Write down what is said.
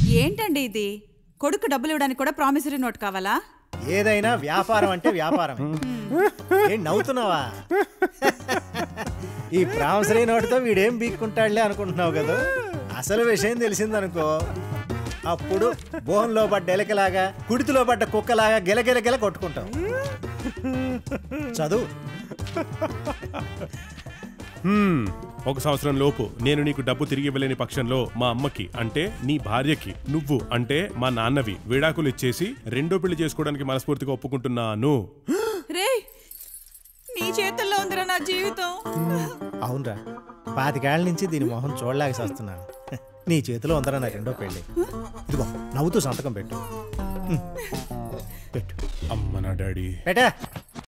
ఏంటండి ఇది కొడుకు డబ్బులు ఇవ్వడానికి కూడా ప్రామిసరీ నోట్ కావాలా ఏదైనా వ్యాపారం అంటే వ్యాపారం ఏం నవ్వుతున్నావా ఈ ప్రామిసరీ నోటితో వీడేం బీక్కుంటాడులే అనుకుంటున్నావు కదా అసలు విషయం తెలిసిందనుకో అప్పుడు బోన్లో పడ్డ ఎలకలాగా కుడితిలో పడ్డ కుక్కలాగా గిలగిల గిల కొట్టుకుంటాం చదువు హ్మ్, ఒక సంవత్సరం లోపు నేను నీకు డబ్బు తిరిగి ఇవ్వలేని పక్షంలో మా అమ్మకి అంటే నీ భార్యకి నువ్వు అంటే మా నాన్నవి విడాకులు ఇచ్చేసి రెండో పెళ్లి చేసుకోవడానికి మనస్ఫూర్తిగా ఒప్పుకుంటున్నాను రే నీ చేతుల్లో ఉందిరా నా జీవితం అవునరా పాతికేళ్ల నుంచి దీని మొహం చూడలేక వస్తున్నాను నీ చేతిలో ఉందరా నా రెండో పెళ్ళి ఇదిగో నవ్వుతూ సంతకం పెట్టు హ్మ్. పెట్టు అమ్మ నా డాడీ పెట్టా